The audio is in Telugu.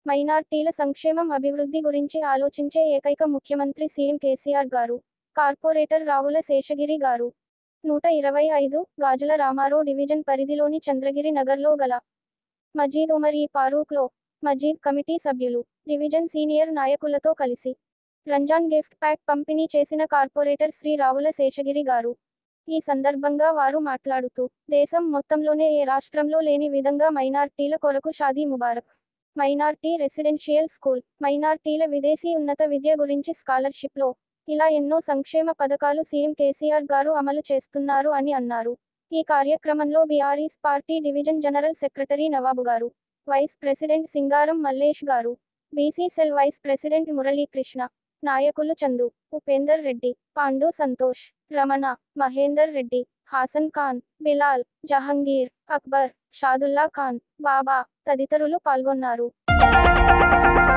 మైనార్టీల సంక్షేమం అభివృద్ధి గురించి ఆలోచించే ఏకైక ముఖ్యమంత్రి సీఎం కేసీఆర్ గారు కార్పొరేటర్ రావుల శేషగిరి గారు నూట ఇరవై ఐదు గాజుల రామారావు డివిజన్ పరిధిలోని చంద్రగిరి నగర్లో గల మజీద్ ఉమర్ ఈ ఫారూక్లో మజీద్ కమిటీ సభ్యులు డివిజన్ సీనియర్ నాయకులతో కలిసి రంజాన్ గిఫ్ట్ ప్యాక్ పంపిణీ చేసిన కార్పొరేటర్ శ్రీ రావుల శేషగిరి గారు ఈ సందర్భంగా వారు మాట్లాడుతూ దేశం మొత్తంలోనే ఏ రాష్ట్రంలో లేని విధంగా మైనార్టీల కొరకు Shadi Mubarak minority residential school మైనార్టీల విదేశీ ఉన్నత విద్య గురించి స్కాలర్షిప్లో ఇలా ఎన్నో సంక్షేమ పథకాలు సీఎం కేసీఆర్ గారు అమలు చేస్తున్నారు అని అన్నారు ఈ కార్యక్రమంలో BRS party division general secretary Nawab గారు వైస్ ప్రెసిడెంట్ సింగారం మల్లేష్ గారు BC cell vice president Muralikrishna నాయకులు చందు ఉపేందర్ రెడ్డి పాండు సంతోష్ రమణ మహేందర్ రెడ్డి హాసన్ ఖాన్ బిలాల్ జహంగీర్ అక్బర్ షాదుల్లా ఖాన్ బాబా తదితరులు పాల్గొన్నారు